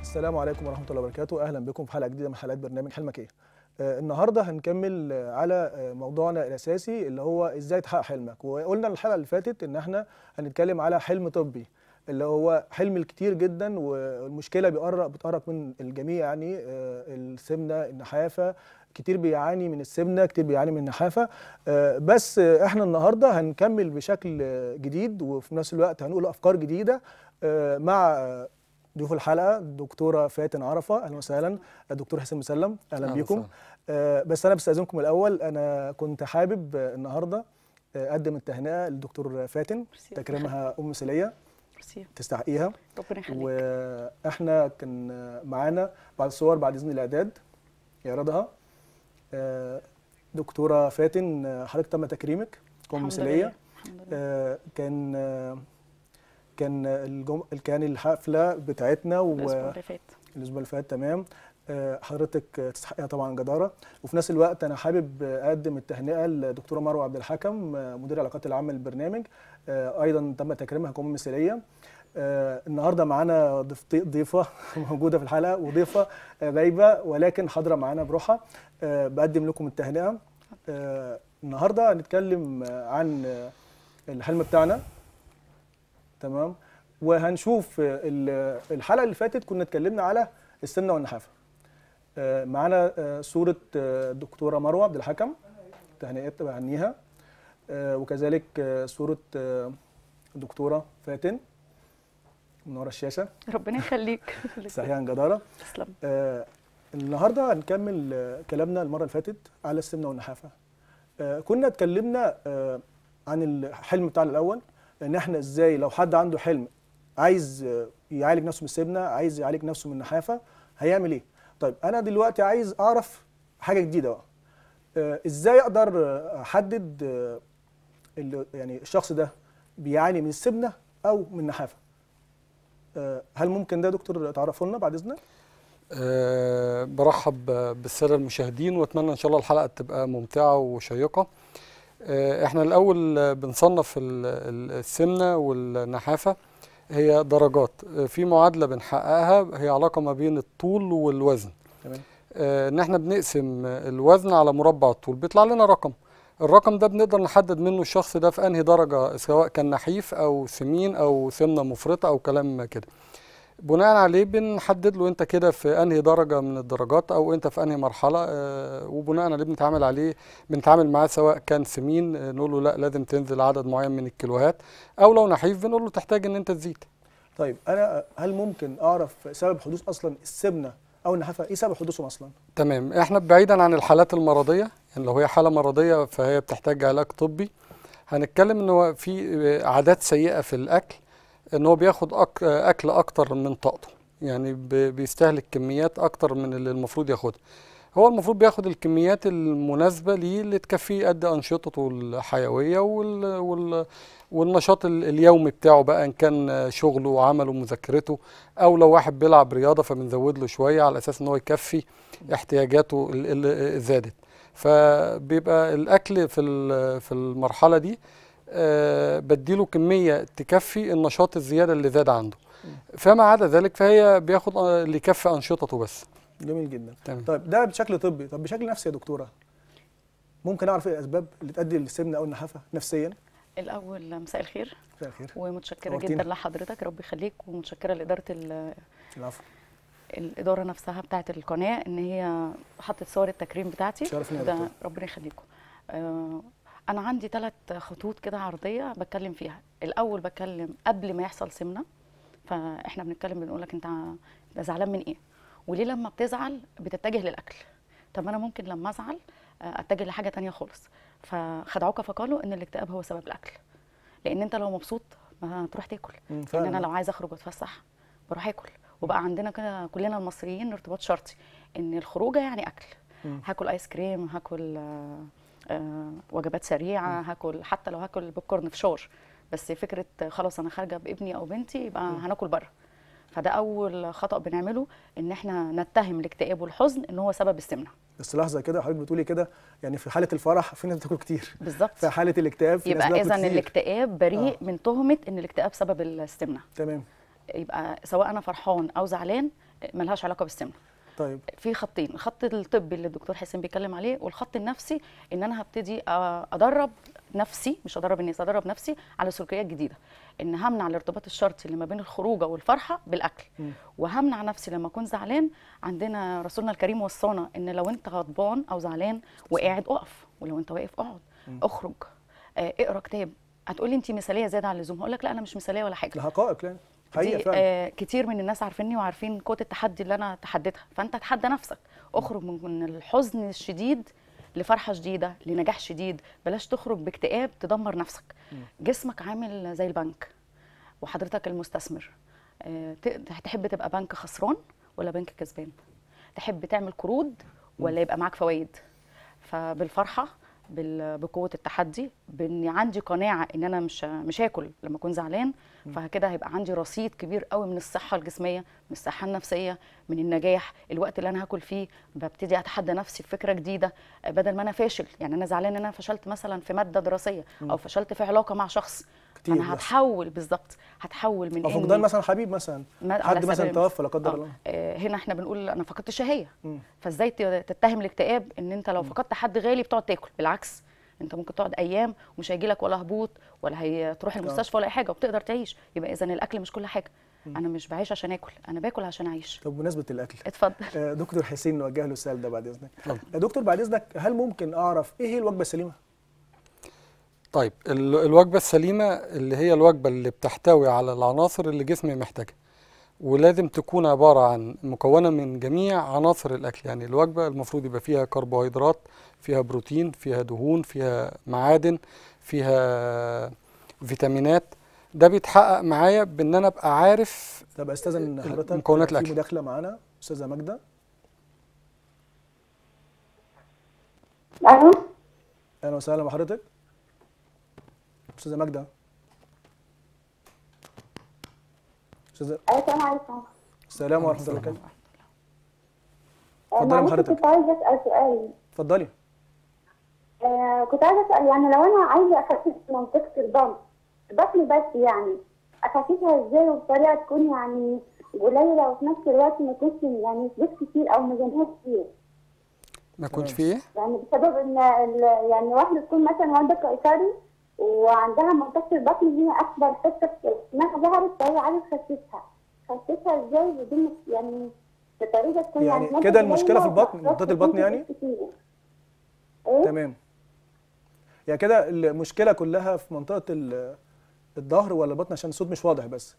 السلام عليكم ورحمة الله وبركاته، أهلا بكم في حلقة جديدة من حلقات برنامج حلمك إيه. آه، النهارده هنكمل آه، على آه، موضوعنا الأساسي اللي هو إزاي تحقق حلمك، وقلنا الحلقة اللي فاتت إن إحنا هنتكلم على حلم طبي اللي هو حلم الكتير جدا والمشكلة بيقرب بتقرب من الجميع يعني آه، السمنة، النحافة، كتير بيعاني من السمنة، كتير بيعاني من النحافة، آه، بس آه، إحنا النهارده هنكمل بشكل آه، جديد وفي نفس الوقت هنقول أفكار جديدة آه، مع آه، ضيوف الحلقه الدكتوره فاتن عرفه اهلا وسهلا الدكتور حسين مسلم اهلا أهلا بيكم وسهلا. آه بس انا بستاذنكم الاول انا كنت حابب آه، النهارده آه، اقدم التهنئه للدكتور فاتن ميرسي. تكريمها ام مثاليه ميرسي تستحقيها ربنا يخليك واحنا كان آه، معانا بعد الصور بعد اذن الاعداد يعرضها آه، دكتوره فاتن آه، حضرتك تم تكريمك ام الحمد مثاليه لله الحمد لله آه، كان آه، كان الجم... كان الحفله بتاعتنا و... الاسبوع اللي فات الاسبوع اللي فات تمام آه، حضرتك آه، تستحقيها طبعا جداره وفي نفس الوقت انا حابب آه، اقدم التهنئه للدكتوره مروه عبد الحكم آه، مدير العلاقات العامه للبرنامج آه، ايضا تم تكريمها كأم مثاليه آه، النهارده معانا ضيفتي ضيفه موجوده في الحلقه وضيفه آه، غايبه ولكن حاضره معانا بروحها آه، بقدم لكم التهنئه آه، النهارده هنتكلم آه، عن آه، الحلم بتاعنا تمام وهنشوف آه، ال- الحلقه اللي فاتت كنا اتكلمنا على السمنه والنحافه آه، معانا آه، صوره آه، الدكتوره مروه عبد الحكم تهنئات بعنيها آه، وكذلك آه، صوره آه، الدكتوره فاتن من ورا الشاشه ربنا يخليك صحيح عن جداره تسلم آه، النهارده هنكمل آه، كلامنا المره اللي فاتت على السمنه والنحافه آه، كنا اتكلمنا آه، عن الحلم بتاعنا الاول ان احنا ازاي لو حد عنده حلم عايز آه، يعالج نفسه من السمنه عايز يعالج نفسه من النحافه هيعمل ايه طيب انا دلوقتي عايز اعرف حاجه جديده بقى آه، ازاي اقدر آه، احدد آه، اللي- يعني الشخص ده بيعاني من السمنه او من النحافه آه، هل ممكن ده يا دكتور تعرفه لنا بعد اذنك أه برحب بالساده المشاهدين واتمنى ان شاء الله الحلقه تبقى ممتعه وشيقه أه احنا الاول آه، بنصنف ال- ال- السمنه والنحافه هي درجات آه، في معادله بنحققها هي علاقه ما بين الطول والوزن تمام آه، ان احنا بنقسم الوزن على مربع الطول بيطلع لنا رقم الرقم ده بنقدر نحدد منه الشخص ده في انهي درجه سواء كان نحيف او سمين او سمنه مفرطه او كلام كده بناء عليه بنحدد له انت كده في انهي درجه من الدرجات او انت في انهي مرحله آه، وبناء عليه بنتعامل عليه بنتعامل معاه سواء كان سمين آه، نقول له لا لازم تنزل عدد معين من الكيلوهات او لو نحيف بنقول له تحتاج ان انت تزيد طيب انا هل ممكن اعرف سبب حدوث اصلا السمنه او النحافه ايه سبب حدوثهم اصلا تمام احنا بعيدا عن الحالات المرضيه يعني لو هي حاله مرضيه فهي بتحتاج علاج طبي هنتكلم ان هو في عادات سيئه في الاكل ان هو بياخد أك اكل اكتر من طاقته يعني ب- بيستهلك كميات اكتر من اللي المفروض ياخدها هو المفروض بياخد الكميات المناسبه ليه اللي تكفيه يؤدي انشطته الحيويه وال وال والنشاط ال- اليومي بتاعه بقى ان كان شغله وعمله ومذاكرته او لو واحد بيلعب رياضه فبنزود له شويه على اساس ان هو يكفي احتياجاته ال- اللي زادت فبيبقى الاكل في ال- في المرحله دي آه، بديله كميه تكفي النشاط الزياده اللي زاد عنده فما عدا ذلك فهي بياخد آه، اللي يكفي انشطته بس جميل جدا تمام طيب ده بشكل طبي طب بشكل نفسي يا دكتوره ممكن اعرف ايه الاسباب اللي تؤدي للسمنه او النحافه نفسيا الاول مساء الخير مساء الخير ومتشكره نورتينا. جدا لحضرتك ربي يخليك ومتشكره لاداره ال- العفو الاداره نفسها بتاعه القناه ان هي حطت صور التكريم بتاعتي شرفني يا ده دكتور ربنا يخليكم آه، انا عندي ثلاث خطوط كده عرضيه بتكلم فيها الاول بتكلم قبل ما يحصل سمنه فاحنا بنتكلم بنقول لك انت انت زعلان من ايه وليه لما بتزعل بتتجه للاكل طب انا ممكن لما ازعل آه، اتجه لحاجه تانية خالص فخدعوك فقالوا ان الاكتئاب هو سبب الاكل لان انت لو مبسوط ما تروح تاكل مم، ان فعلا انا لو عايزه اخرج واتفسح بروح اكل وبقى عندنا كده كلنا المصريين ارتباط شرطي ان الخروجه يعني اكل مم. هاكل ايس كريم هاكل آه، آه، وجبات سريعه هاكل حتى لو هاكل بوب كورن فشار بس فكره خلاص انا خارجه بابني او بنتي يبقى هناكل بره فده اول خطا بنعمله ان احنا نتهم الاكتئاب والحزن ان هو سبب السمنه بس لحظه كده حضرتك بتقولي كده يعني في حاله الفرح في ناس بتاكل كتير بالظبط في حاله الاكتئاب في ناس يبقى بتاكل اذا كتير الاكتئاب بريء آه. من تهمه ان الاكتئاب سبب السمنه تمام يبقى سواء انا فرحان او زعلان ملهاش علاقه بالسمنه طيب في خطين الخط الطبي اللي الدكتور حسين بيتكلم عليه والخط النفسي ان انا هبتدي آه، ادرب نفسي مش ادرب الناس ادرب نفسي على سلوكيات جديده ان همنع الارتباط الشرطي اللي ما بين الخروجه والفرحه بالاكل مم. وهمنع نفسي لما اكون زعلان عندنا رسولنا الكريم وصانا ان لو انت غضبان او زعلان وقاعد اقف ولو انت واقف اقعد اخرج آه، اقرا كتاب هتقولي انت مثاليه زياده عن اللزوم هقول لك لا انا مش مثاليه ولا حاجه الحقائق يعني حقيقه دي فعلا آه كتير من الناس عارفيني وعارفين قوه التحدي اللي انا تحديتها فانت تحدى نفسك اخرج من من الحزن الشديد لفرحه شديده لنجاح شديد بلاش تخرج باكتئاب تدمر نفسك جسمك عامل زي البنك وحضرتك المستثمر آه ت- تحب تبقى بنك خسران ولا بنك كسبان تحب تعمل قروض ولا يبقى معاك فوائد فبالفرحه بال- بقوه التحدي باني عندي قناعه ان انا مش مش هاكل لما اكون زعلان فكده هيبقى عندي رصيد كبير قوي من الصحه الجسميه من الصحه النفسيه من النجاح الوقت اللي انا هاكل فيه ببتدي اتحدى نفسي بفكره جديده آه، بدل ما انا فاشل يعني انا زعلان ان انا فشلت مثلا في ماده دراسيه او فشلت في علاقه مع شخص كتير انا بيحصل. هتحول بالظبط هتحول من او فقدان مثلا حبيب مثلا ما- على حد سبيل مثلا المثال. توفى لا قدر آه، الله آه، هنا احنا بنقول انا فقدت الشهيه مم. فازاي ت- تتهم الاكتئاب ان انت لو فقدت حد غالي بتقعد تاكل بالعكس انت ممكن تقعد ايام ومش هيجي لك ولا هبوط ولا هتروح المستشفى ولا اي حاجه وبتقدر تعيش يبقى اذا الاكل مش كل حاجه انا مش بعيش عشان اكل انا باكل عشان اعيش طب بمناسبه الاكل اتفضل آه، دكتور حسين نوجه له السؤال ده بعد اذنك آه، دكتور بعد اذنك هل ممكن اعرف ايه هي الوجبه السليمه طيب ال- الوجبة السليمة اللي هي الوجبة اللي بتحتوي على العناصر اللي جسمي محتاجها ولازم تكون عبارة عن مكونة من جميع عناصر الأكل يعني الوجبة المفروض يبقى فيها كربوهيدرات فيها بروتين فيها دهون فيها معادن فيها فيتامينات ده بيتحقق معايا بان انا ابقى عارف طب استاذن حضرتك مكونات في الأكل. مداخله معانا استاذه ماجده الو اهلا وسهلا بحضرتك استاذه ماجده استاذه السلام عليكم السلام ورحمه الله وبركاته آه، اتفضلي معلش حضرتك. كنت عايزه اسال سؤال اتفضلي آه كنت عايزه اسال يعني لو انا عايزه اخفف منطقه البطن البطن بس يعني اخففها ازاي وبطريقه تكون يعني قليله وفي نفس الوقت ما يكونش يعني فلوس كتير او ميزانيه كتير ما يكونش تمام. فيه ايه يعني بسبب ان ال- يعني واحده تكون مثلا والده قيصري وعندها منطقه البطن دي اكبر حته في اسمها ظهرت فهي عايزه تخففها تخففها ازاي بدون يعني بطريقه تكون يعني يعني كده المشكلة في قليلة البطن، وفي نفس منطقة البطن الوقت يعني؟ كتير. ايه تمام يعني كده المشكله كلها في منطقه ال- الظهر ولا البطن عشان الصوت مش واضح بس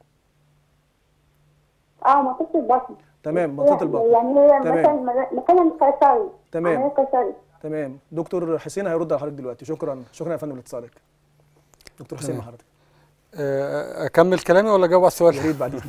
اه منطقه البطن تمام منطقه البطن يعني هي تمام. مثلا مكان القيصري تمام. عملية قيصري تمام دكتور حسين هيرد على حضرتك دلوقتي شكرا شكرا يا فندم لاتصالك دكتور حسين مع تمام. حضرتك آه، اكمل كلامي ولا اجاوب على السؤال يا ريت بعدين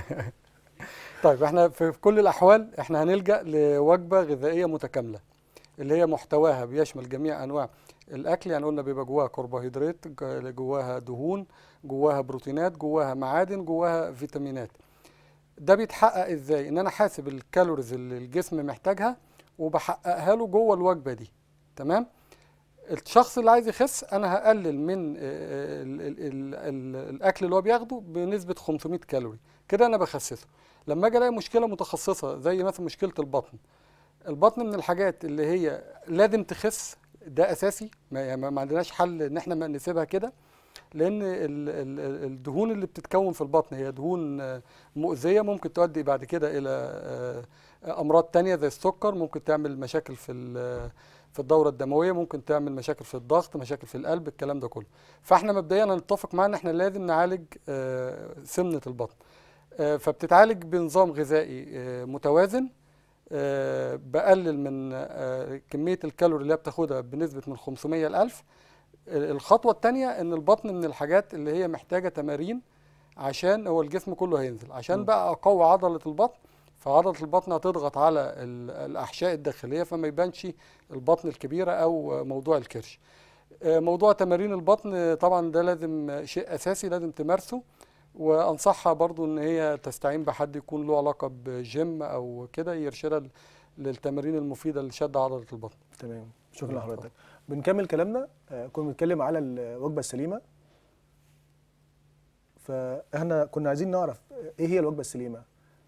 طيب احنا في في كل الاحوال احنا هنلجا لوجبه غذائيه متكامله اللي هي محتواها بيشمل جميع انواع الاكل يعني قلنا بيبقى جواها كربوهيدرات ج- جواها دهون جواها بروتينات جواها معادن جواها فيتامينات ده بيتحقق ازاي ان انا حاسب الكالوريز اللي الجسم محتاجها وبحققها له جوه الوجبه دي تمام الشخص اللي عايز يخس انا هقلل من آه، ال ال ال ال الاكل اللي هو بياخده بنسبه 500 كالوري كده انا بخسسه لما اجي الاقي مشكله متخصصه زي مثلا مشكله البطن البطن من الحاجات اللي هي لازم تخس ده اساسي ما, يعني ما عندناش حل ان احنا ما نسيبها كده لان ال ال الدهون اللي بتتكون في البطن هي دهون آه، مؤذيه ممكن تؤدي بعد كده الى آه، امراض تانية زي السكر ممكن تعمل مشاكل في ال- في الدوره الدمويه ممكن تعمل مشاكل في الضغط مشاكل في القلب الكلام ده كله فاحنا مبدئيا نتفق معانا ان احنا لازم نعالج آه، سمنه البطن آه، فبتتعالج بنظام غذائي آه، متوازن آه، بقلل من آه، كميه الكالوري اللي هي بتاخدها بنسبه من 500 ل 1000 آه، الخطوه الثانيه ان البطن من الحاجات اللي هي محتاجه تمارين عشان هو الجسم كله هينزل عشان م. بقى اقوي عضله البطن فعضله البطن هتضغط على ال- الاحشاء الداخليه فما يبانش البطن الكبيره او موضوع الكرش آه، موضوع تمارين البطن آه، طبعا ده لازم آه، شيء اساسي لازم تمارسه وانصحها برضو ان هي تستعين بحد يكون له علاقه بجيم او كده يرشدها ل- للتمارين المفيده لشد عضله البطن تمام شكرا لحضرتك بنكمل كلامنا آه، كنا بنتكلم على الوجبه السليمه فاحنا كنا عايزين نعرف ايه هي الوجبه السليمه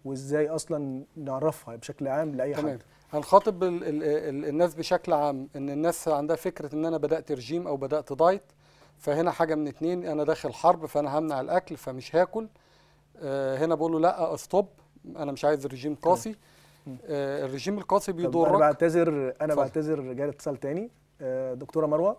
وازاي اصلا نعرفها بشكل عام لاي تمام حد هنخاطب ال ال ال الناس بشكل عام ان الناس عندها فكره ان انا بدات رجيم او بدات دايت فهنا حاجه من اتنين انا داخل حرب فانا همنع الاكل فمش هاكل آه هنا بقول له لا ستوب انا مش عايز رجيم قاسي آه الرجيم القاسي طب انا بيضرك بعتذر انا اتفضل. بعتذر جالي اتصال تاني آه، دكتوره مروه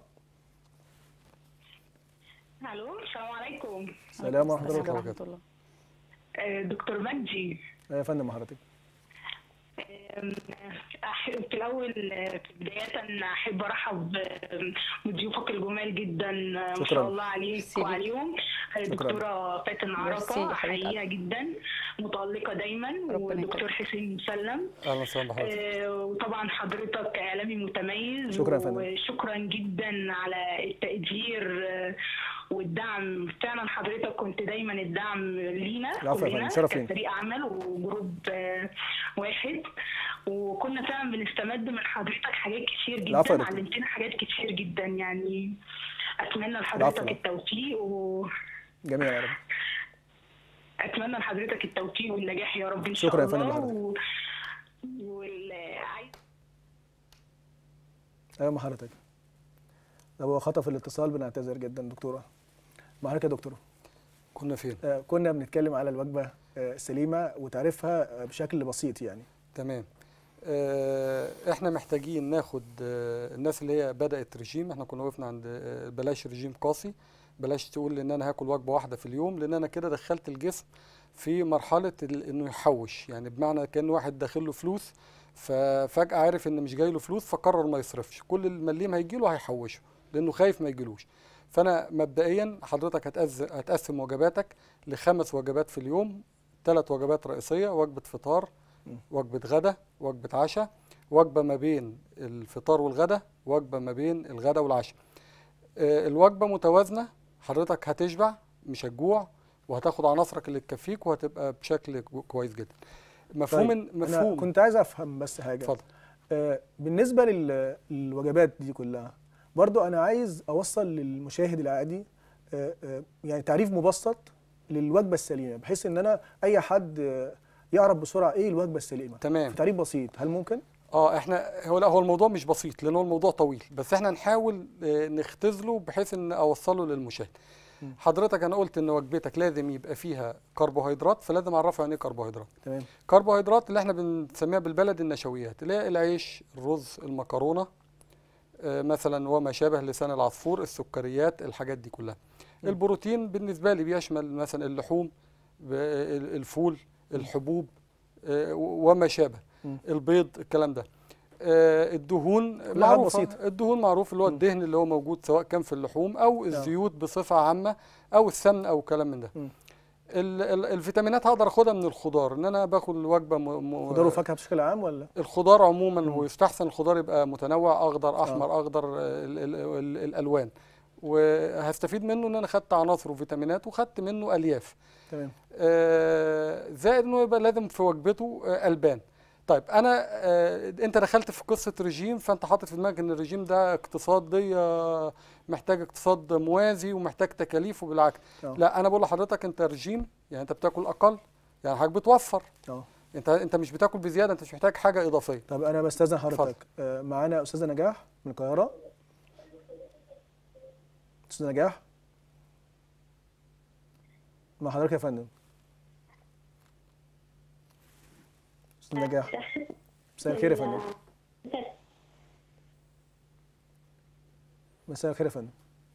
الو السلام عليكم سلام ورحمه الله السلام وبركاته ورحمه الله آه، دكتور مجدي يا فندم حضرتك آم، أح- في الأول آه، بداية أحب أرحب آم، بضيوفك الجمال جدا آه، ما شكراً. شاء الله عليك ميرسي ليك. وعليهم آه، شكراً. دكتورة فاتن ميرسي عرفة يا حبيبة حقيقة جدا متألقة دايما ربنا ودكتور يكرمك. حسين مسلم اهلا وسهلا بحضرتك آه، وطبعا حضرتك اعلامي متميز شكراً يا فندم. وشكرا جدا على التقدير آه، والدعم فعلا حضرتك كنت دايما الدعم لينا العفو يا كلنا فندم، شرف لينا. كفريق عمل وجروب آه، واحد وكنا فعلا بنستمد من حضرتك حاجات كتير العفو يا جدا دكتور. علمتنا حاجات كتير جدا يعني اتمنى العفو. لحضرتك التوفيق و جميل يا رب اتمنى لحضرتك التوفيق والنجاح يا رب ان شاء شكراً يا الله فندم لحضرتك. و... وال... عايز ايوه مع حضرتك طب هو خطف الاتصال بنعتذر جدا دكتوره مع حضرتك يا دكتور كنا فين آه، كنا بنتكلم على الوجبه آه، السليمه وتعريفها آه، بشكل بسيط يعني تمام آه، احنا محتاجين ناخد آه، الناس اللي هي بدأت رجيم احنا كنا وقفنا عند آه، بلاش رجيم قاسي بلاش تقول ان انا هاكل وجبة واحدة في اليوم لان انا كده دخلت الجسم في مرحلة ال- انه يحوش يعني بمعنى كان واحد داخل له فلوس ففجأة عارف ان مش جاي له فلوس فقرر ما يصرفش كل المليم هيجي له هيحوشه لانه خايف ما يجيلوش فانا مبدئيا حضرتك هتأز- هتقسم وجباتك لخمس وجبات في اليوم ثلاث وجبات رئيسية وجبة فطار وجبة غدا وجبة عشاء وجبة ما بين الفطار والغدا وجبة ما بين الغدا والعشاء آه، الوجبة متوازنة حضرتك هتشبع مش هتجوع وهتاخد عناصرك اللي تكفيك وهتبقى بشكل كو- كويس جدا مفهوم طيب، انا مفهوم كنت عايز افهم بس حاجه اتفضل آه، بالنسبه لل- للوجبات دي كلها برضو انا عايز اوصل للمشاهد العادي آه، آه، يعني تعريف مبسط للوجبه السليمه بحيث ان انا اي حد آه، يعرف بسرعه ايه الوجبه السليمه تمام في تعريف بسيط هل ممكن اه احنا هو لا هو الموضوع مش بسيط لان هو الموضوع طويل بس احنا نحاول آه، نختزله بحيث ان اوصله للمشاهد حضرتك انا قلت ان وجبتك لازم يبقى فيها كربوهيدرات فلازم اعرفها يعني ايه كربوهيدرات تمام كربوهيدرات اللي احنا بنسميها بالبلد النشويات اللي هي العيش الرز المكرونه آه، مثلا وما شابه لسان العصفور السكريات الحاجات دي كلها البروتين بالنسبه لي بيشمل مثلا اللحوم ب- ال- الفول الحبوب آه، و- وما شابه مم. البيض الكلام ده آه، الدهون حاجات معروفه بسيطة. الدهون معروف اللي هو الدهن اللي هو موجود سواء كان في اللحوم او الزيوت بصفه عامه او السمن او كلام من ده مم. ال- ال- الفيتامينات هقدر اخدها من الخضار ان انا باخد وجبه م... م... خضار وفاكهه بشكل عام ولا الخضار عموما مم. ويستحسن الخضار يبقى متنوع اخضر احمر اخضر آه، ال ال ال الالوان وهستفيد منه ان انا خدت عناصر وفيتامينات وخدت منه الياف تمام آه، زائد انه يبقى لازم في وجبته آه، البان طيب انا آه، انت دخلت في قصه رجيم فانت حاطط في دماغك ان الرجيم ده اقتصادي آه، محتاج اقتصاد موازي ومحتاج تكاليف وبالعكس اه لا انا بقول لحضرتك انت رجيم يعني انت بتاكل اقل يعني حضرتك بتوفر اه انت انت مش بتاكل بزياده انت مش محتاج حاجه اضافيه طب انا بستاذن اتفضل. حضرتك آه، معانا استاذه نجاح من القاهره استاذه نجاح مع حضرتك يا فندم استاذه نجاح مساء الخير يا فندم مساء الخير يا فندم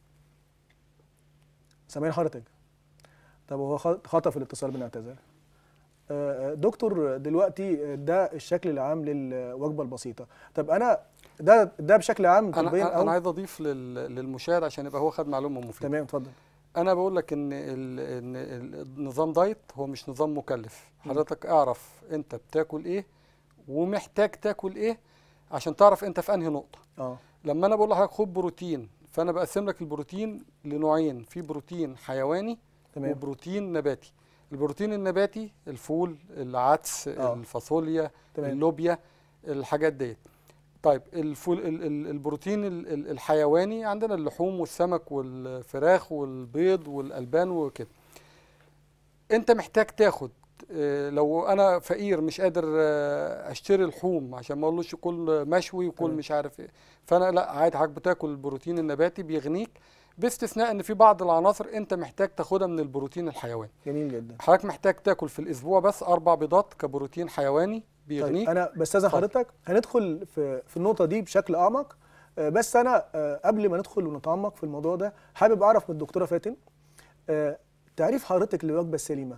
سامعين حضرتك طب هو خ- خطف الاتصال بنعتذر آه، دكتور دلوقتي ده الشكل العام للوجبه البسيطه طب انا ده ده بشكل عام انا طبيا انا او أنا عايز اضيف لل- للمشاهد عشان يبقى هو خد معلومه مفيده تمام اتفضل انا بقول لك ان ال- ان ال- النظام دايت هو مش نظام مكلف حضرتك اعرف انت بتاكل ايه ومحتاج تاكل ايه عشان تعرف انت في انهي نقطه اه لما انا بقول لحضرتك خد بروتين فانا بقسم لك البروتين لنوعين في بروتين حيواني تمام وبروتين نباتي البروتين النباتي الفول العدس آه. الفاصوليا تمام. اللوبيا الحاجات ديت طيب الفول ال- ال- البروتين ال- ال- الحيواني عندنا اللحوم والسمك والفراخ والبيض والالبان وكده انت محتاج تاخد آه، لو انا فقير مش قادر آه، اشتري لحوم عشان ما اقولوش كل مشوي وكل تمام. مش عارف ايه فانا لا عادي حضرتك بتاكل البروتين النباتي بيغنيك باستثناء ان في بعض العناصر انت محتاج تاخدها من البروتين الحيواني جميل جدا حضرتك محتاج تاكل في الاسبوع بس اربع بيضات كبروتين حيواني طيب بيغنيك انا بستاذن اتفضل. حضرتك هندخل في في النقطه دي بشكل اعمق آه، بس انا آه، قبل ما ندخل ونتعمق في الموضوع ده حابب اعرف من الدكتوره فاتن آه، تعريف حضرتك للوجبه السليمه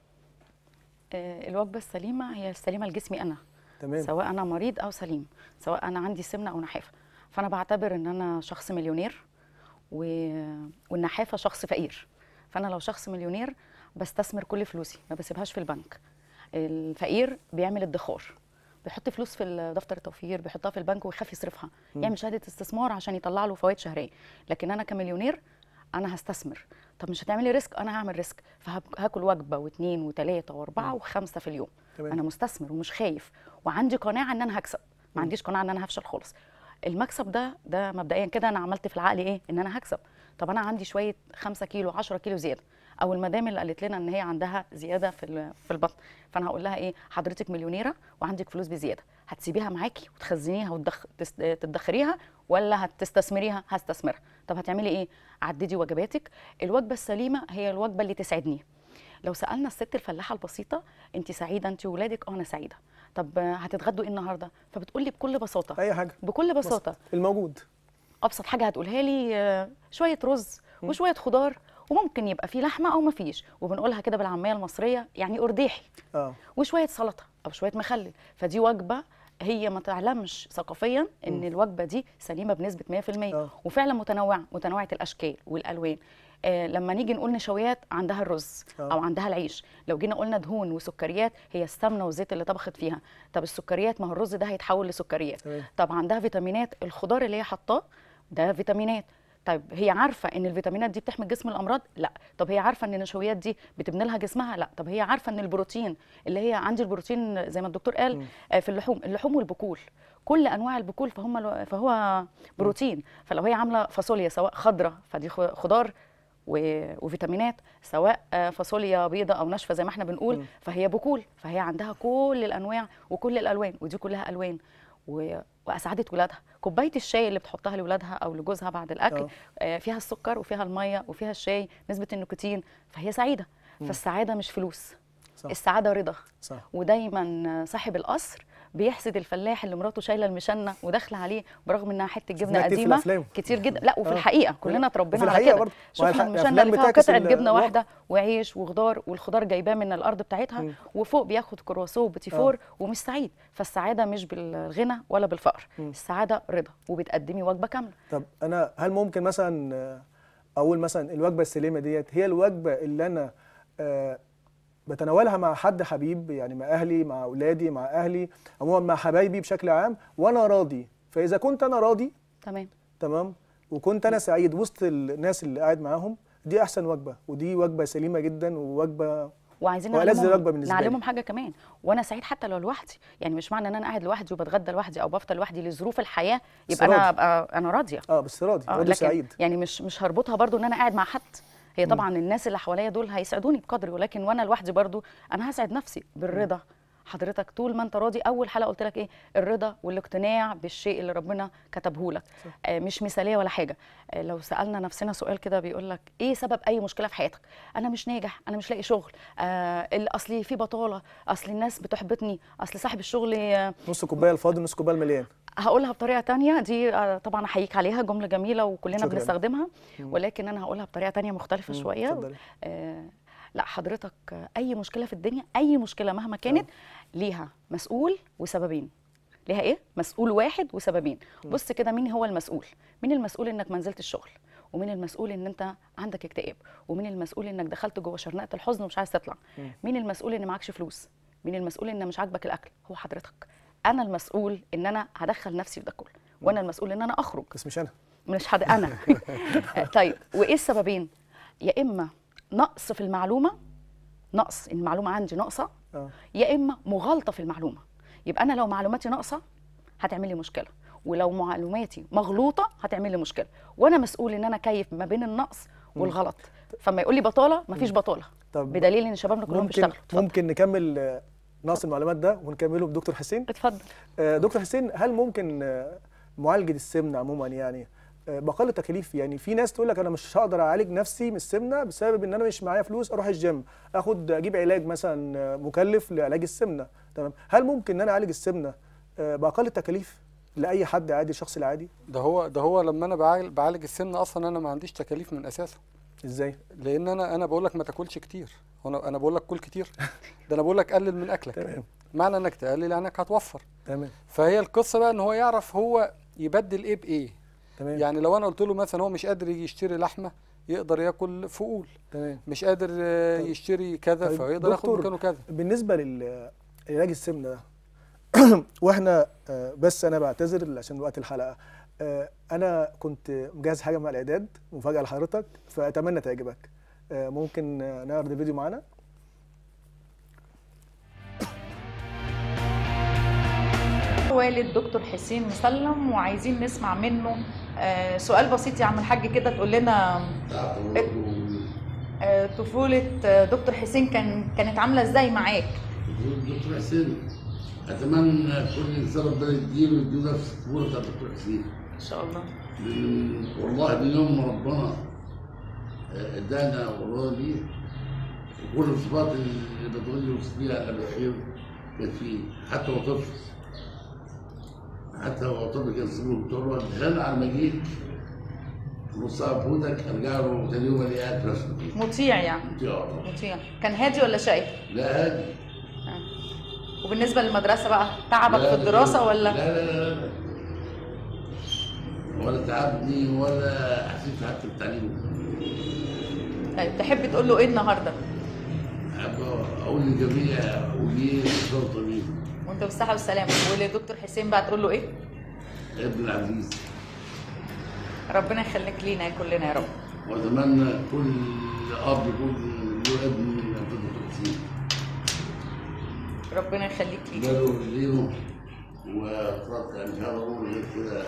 آه، الوجبه السليمه هي السليمه لجسمي انا تمام سواء انا مريض او سليم سواء انا عندي سمنه او نحافه فانا بعتبر ان انا شخص مليونير و... والنحافه شخص فقير فانا لو شخص مليونير بستثمر كل فلوسي ما بسيبهاش في البنك الفقير بيعمل ادخار بيحط فلوس في دفتر التوفير بيحطها في البنك ويخاف يصرفها يعمل شهاده استثمار عشان يطلع له فوائد شهريه لكن انا كمليونير انا هستثمر طب مش هتعملي ريسك انا هعمل ريسك فهاكل وجبه واثنين وثلاثه واربعه وخمسه في اليوم تمام. انا مستثمر ومش خايف وعندي قناعه ان انا هكسب ما عنديش قناعه ان انا هفشل خالص المكسب ده ده مبدئيا كده انا عملت في العقل ايه ان انا هكسب طب انا عندي شويه 5 كيلو 10 كيلو زياده او المدام اللي قالت لنا ان هي عندها زياده في ال- في البطن فانا هقول لها ايه حضرتك مليونيره وعندك فلوس بزياده هتسيبيها معاكي وتخزنيها وتدخريها ولا هتستثمريها هستثمرها طب هتعملي ايه عددي وجباتك الوجبه السليمه هي الوجبه اللي تسعدني لو سالنا الست الفلاحه البسيطه انت سعيده انت وولادك اه انا سعيده طب آه، هتتغدوا ايه النهارده فبتقول لي بكل بساطه اي حاجه بكل بساطه الموجود ابسط حاجه هتقولها لي آه، شويه رز وشويه خضار وممكن يبقى فيه لحمه او ما فيش وبنقولها كده بالعاميه المصريه يعني ارديحي اه وشويه سلطه او شويه مخلل فدي وجبه هي ما تعلمش ثقافيا ان الوجبه دي سليمه بنسبه 100% آه. وفعلا متنوعه متنوعه الاشكال والالوان آه لما نيجي نقول نشويات عندها الرز آه. او عندها العيش لو جينا قلنا دهون وسكريات هي السمنه والزيت اللي طبخت فيها طب السكريات ما هو الرز ده هيتحول لسكريات تمام. طب عندها فيتامينات الخضار اللي هي حطاه ده فيتامينات طيب هي عارفه ان الفيتامينات دي بتحمي الجسم من الامراض لا طب هي عارفه ان النشويات دي بتبني لها جسمها لا طب هي عارفه ان البروتين اللي هي عندي البروتين زي ما الدكتور قال آه، في اللحوم اللحوم والبقول كل انواع البقول فهم الو- فهو بروتين فلو هي عامله فاصوليا سواء خضراء فدي خ- خضار و- وفيتامينات سواء آه، فاصوليا بيضاء او ناشفه زي ما احنا بنقول فهي بقول فهي عندها كل الانواع وكل الالوان ودي كلها الوان و... واسعدت ولادها كوبايه الشاي اللي بتحطها لاولادها او لجوزها بعد الاكل آه. آه، فيها السكر وفيها الميه وفيها الشاي نسبه النيكوتين فهي سعيده فالسعاده مش فلوس صح. السعاده رضا صح ودايما صاحب القصر بيحسد الفلاح اللي مراته شايله المشنه وداخله عليه برغم انها حته جبنه شفناها كتير في قديمه الأفلام. كتير جدا لا وفي آه. الحقيقه كلنا اتربينا وفي على الحقيقة كده برضه. ما هي شفنا الح- المشنه الأفلام اللي فيها بتعكس قطعه ال- جبنه الواقع. واحده وعيش وخضار والخضار جايباه من الارض بتاعتها وفوق بياخد كرواسون وبتيفور ومش سعيد فالسعاده مش بالغنى ولا بالفقر السعاده رضا وبتقدمي وجبه كامله طب انا هل ممكن مثلا آه، اقول مثلا الوجبه السليمه ديت هي الوجبه اللي انا آه، بتناولها مع حد حبيب يعني مع اهلي مع اولادي مع اهلي عموما مع حبايبي بشكل عام وانا راضي فاذا كنت انا راضي تمام تمام وكنت انا سعيد وسط الناس اللي قاعد معاهم دي احسن وجبه ودي وجبه سليمه جدا ووجبه وعايزين هو ألذ نعلمهم وجبة بالنسبة لي. نعلمهم حاجه كمان وانا سعيد حتى لو لوحدي يعني مش معنى ان انا قاعد لوحدي وبتغدى لوحدي او بفطر لوحدي لظروف الحياه بس يبقى انا راضي. ابقى انا راضيه اه بس راضي آه، راضي لكن سعيد يعني مش مش هربطها برضو ان انا قاعد مع حد هي طبعا الناس اللي حواليا دول هيسعدوني بقدري ولكن وانا لوحدي برضو انا هسعد نفسي بالرضا حضرتك طول ما انت راضي اول حلقه قلت لك ايه الرضا والاقتناع بالشيء اللي ربنا كتبه لك آه مش مثاليه ولا حاجه آه لو سالنا نفسنا سؤال كده بيقول لك ايه سبب اي مشكله في حياتك انا مش ناجح انا مش لاقي شغل آه ال- اصلي في بطاله اصل الناس بتحبطني اصل صاحب الشغل آه نص كوبايه الفاضي نص كوبايه المليان هقولها بطريقه تانية دي آه، طبعا احييك عليها جمله جميله وكلنا شكراً. بنستخدمها ولكن انا هقولها بطريقه تانية مختلفه مم، شويه اتفضلي. آه لا حضرتك آه، اي مشكله في الدنيا اي مشكله مهما كانت ليها مسؤول وسببين ليها ايه مسؤول واحد وسببين بص كده مين هو المسؤول مين المسؤول انك ما نزلت الشغل ومين المسؤول ان انت عندك اكتئاب ومين المسؤول انك دخلت جوه شرنقه الحزن ومش عايز تطلع مين المسؤول ان معكش فلوس مين المسؤول ان مش عاجبك الاكل هو حضرتك انا المسؤول ان انا هدخل نفسي في ده كله وانا المسؤول ان انا اخرج بس مش انا مش حد انا طيب وايه السببين يا اما نقص في المعلومه نقص المعلومه عندي ناقصه اه يا اما مغالطه في المعلومه يبقى انا لو معلوماتي ناقصه هتعمل لي مشكله ولو معلوماتي مغلوطه هتعمل لي مشكله وانا مسؤول ان انا كيف ما بين النقص والغلط فما يقول لي بطاله مفيش بطاله طب بدليل ان شبابنا كلهم ممكن بيشتغلوا اتفضل. ممكن نكمل آه، نقص المعلومات ده ونكمله بدكتور حسين اتفضل آه، دكتور حسين هل ممكن آه، معالجه السمنه عموما يعني آه، باقل التكاليف يعني في ناس تقول لك انا مش هقدر اعالج نفسي من السمنه بسبب ان انا مش معايا فلوس اروح الجيم اخد اجيب علاج مثلا آه، مكلف لعلاج السمنه تمام هل ممكن ان انا اعالج السمنه آه، باقل التكاليف لاي حد عادي الشخص العادي ده هو ده هو لما انا بعالج, بعالج السمنه اصلا انا ما عنديش تكاليف من اساسه ازاي لان انا انا بقول لك ما تاكلش كتير انا انا بقول لك كل كتير ده انا بقول لك قلل من اكلك تمام معنى انك تقلل يعني انك هتوفر تمام فهي القصه بقى ان هو يعرف هو يبدل ايه بايه تمام يعني لو انا قلت له مثلا هو مش قادر يجي يشتري لحمه يقدر ياكل فؤول تمام مش قادر آه، طيب. يشتري كذا طيب فيقدر ياخد دكتور، مكانه كذا بالنسبه للعلاج السمنه ده واحنا آه، بس انا بعتذر عشان وقت الحلقه آه، انا كنت مجهز حاجه مع الاعداد مفاجاه لحضرتك فاتمنى تعجبك آه، ممكن آه، نعرض الفيديو معانا والد دكتور حسين مسلم وعايزين نسمع منه آه، سؤال بسيط يا عم الحاج كده تقول لنا آه، طفولة آه، دكتور حسين كان كانت عاملة ازاي معاك؟ دكتور حسين اتمنى كل انسان ربنا يديله ويديله نفس الطفوله بتاعت دكتور حسين ان شاء الله من والله من يوم ما ربنا آه، ادانا والله ليه وكل الصفات اللي بتقول لي وصف بيها قبل الخير كان فيه حتى هو طفل حتى هو طفل كان اسمه دكتور وائل غنى على ما جيت نص ساعه فوتك ارجع له تاني يوم الاقيه قاعد رسمه مطيع يعني مطيع كان هادي ولا شقي؟ لا هادي آه. وبالنسبة للمدرسة بقى تعبك لا، في الدراسة ولا؟ لا لا لا لا ولا تعبني ولا حسيت حتى بالتعليم طيب تحب تقول له ايه النهارده؟ أحب اقول للجميع وليه شرط طبيب وانت بالصحة والسلامة ولدكتور حسين بقى تقول له ايه؟ ابن العزيز ربنا يخليك لينا كلنا يا رب واتمنى كل اب يكون له ابن من دكتور حسين ربنا يخليك لينا جاله رجلينه وقرأت ان شاء الله أقول غير كده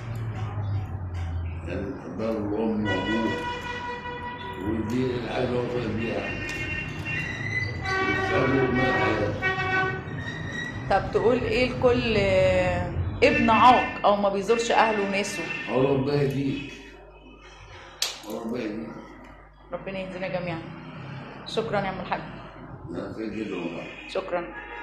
يعني بر الام وابوه ودي الحاجه اللي هو طالب بيها ويسأله ما الحياه طب تقول ايه لكل آه، ابن عاق او ما بيزورش اهله وناسه اقول ربنا يهديك اقول ربنا يهديك ربنا يهدينا جميعا شكرا يا عم الحاج انا سعيد جدا والله شكرا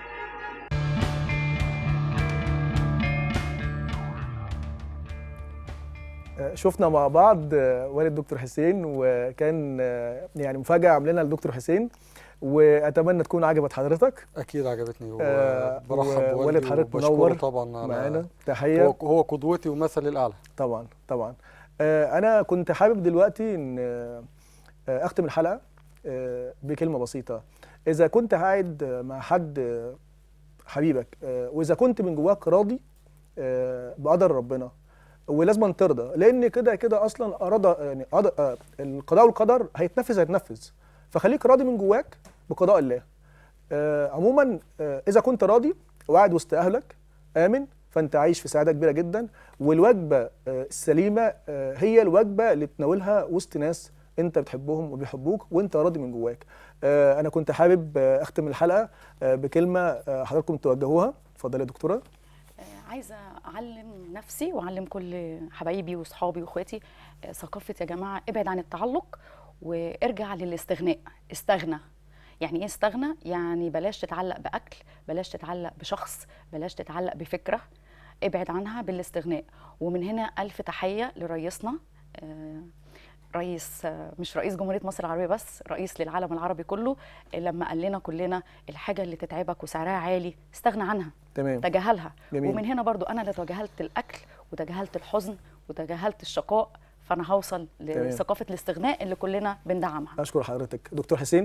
آه، شفنا مع بعض آه، والد دكتور حسين وكان آه، يعني مفاجاه عاملينها لدكتور حسين واتمنى تكون عجبت حضرتك اكيد عجبتني آه، وبرحب ووالد بوالدي حضرتك وبشكره منور طبعا على معانا تحيه هو هو قدوتي ومثلي الاعلى طبعا طبعا آه، انا كنت حابب دلوقتي ان آه، آه، اختم الحلقه آه، بكلمه بسيطه اذا كنت قاعد آه، مع حد آه، حبيبك آه، واذا كنت من جواك راضي آه، بقدر ربنا ولازم ترضى لان كده كده اصلا اراد يعني قضى- آه، القضاء والقدر هيتنفذ هيتنفذ فخليك راضي من جواك بقضاء الله آه، عموما آه، اذا كنت راضي وقاعد وسط اهلك امن فانت عايش في سعاده كبيره جدا والوجبه آه، السليمه آه، هي الوجبه اللي تناولها وسط ناس انت بتحبهم وبيحبوك وانت راضي من جواك آه، انا كنت حابب آه، اختم الحلقه آه، بكلمه آه، حضراتكم توجهوها اتفضلي يا دكتوره آه، عايزه اعلم نفسي واعلم كل حبايبي واصحابي واخواتي آه، ثقافه يا جماعه ابعد عن التعلق وارجع للاستغناء استغنى يعني ايه استغنى يعني بلاش تتعلق باكل بلاش تتعلق بشخص بلاش تتعلق بفكره ابعد عنها بالاستغناء ومن هنا الف تحيه لرئيسنا آه، رئيس آه، مش رئيس جمهوريه مصر العربيه بس رئيس للعالم العربي كله آه، لما قال لنا كلنا الحاجه اللي تتعبك وسعرها عالي استغنى عنها تمام تجاهلها جميل. ومن هنا برضو انا اللي تجاهلت الاكل وتجاهلت الحزن وتجاهلت الشقاء فانا هوصل تمام. لثقافه الاستغناء اللي كلنا بندعمها اشكر حضرتك دكتور حسين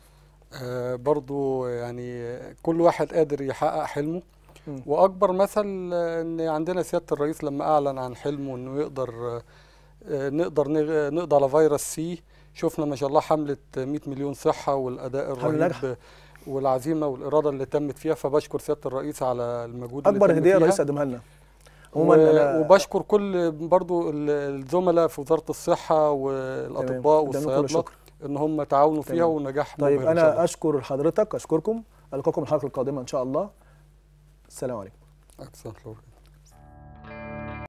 آه، برضو يعني كل واحد قادر يحقق حلمه مم. واكبر مثل آه، ان عندنا سياده الرئيس لما اعلن عن حلمه انه يقدر آه، آه، نقدر نغ- نقضي على فيروس سي شفنا ما شاء الله حمله 100 مليون صحه والاداء حملة الرهيب ناجحة. والعزيمه والاراده اللي تمت فيها فبشكر سياده الرئيس على المجهود اللي اكبر تم هديه فيها. الرئيس قدمها لنا و- عموما أنا- وبشكر كل برضو ال- الزملاء في وزاره الصحه تمام. والاطباء قدام لكم كل والصيادله الشكر. ان هم تعاونوا فيها تمام. ونجاح طيب مبهر إن شاء انا الله. اشكر حضرتك اشكركم القاكم الحلقه القادمه ان شاء الله السلام عليكم أحسن الله